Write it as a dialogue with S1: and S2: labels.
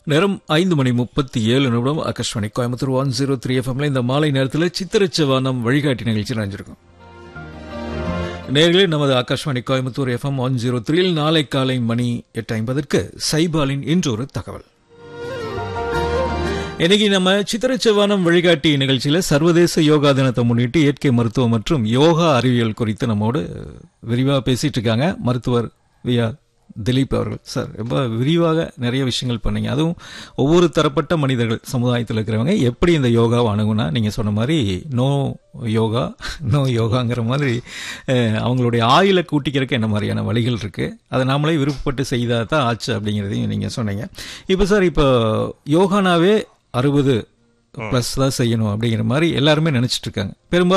S1: நேரம் ஐந்து மணி முப்பத்தி ஏழு நிமிடம் Akashvani Coimbatore one zero three எஃப்எம்ல இந்த மாலை நேரத்தில் சித்திரச்சவானம் வழிகாட்டி நிகழ்ச்சி நினைஞ்சிருக்கும் நேர்களே நமது Akashvani Coimbatore FM one zero த்ரீயில் நாளை காலை மணி எட்டு ஐம்பதற்கு சைபாலின் இன்றொரு தகவல் இன்னைக்கு நம்ம சித்திரச்சவானம் வழிகாட்டி நிகழ்ச்சியில சர்வதேச யோகா தினத்தை முன்னிட்டு இயற்கை மருத்துவம் மற்றும் யோகா அறிவியல் குறித்து நம்மோடு விரிவாக பேசிட்டு இருக்காங்க மருத்துவர் வி ஆர் திலீப் அவர்கள் சார் ரொம்ப விரிவாக நிறைய விஷயங்கள் பண்ணீங்க அதுவும் ஒவ்வொரு தரப்பட்ட மனிதர்கள் சமுதாயத்தில் இருக்கிறவங்க எப்படி இந்த யோகாவை அணுகுனா நீங்கள் சொன்ன மாதிரி நோ யோகா நோ யோகாங்கிற மாதிரி அஹ், அவங்களுடைய ஆயுளை கூட்டிக்கிறதுக்கு என்ன மாதிரியான வழிகள் இருக்குது அதை நாமளே விருப்பப்பட்டு செய்தால் தான் ஆச்சு அப்படிங்கிறதையும் நீங்கள் சொன்னீங்க இப்போ சார் இப்போ யோகானாவே அறுபது ப்ளஸ் தான் செய்யணும் அப்படிங்கிற மாதிரி எல்லாருமே நினைச்சிட்டு இருக்காங்க பெரும்பாலும்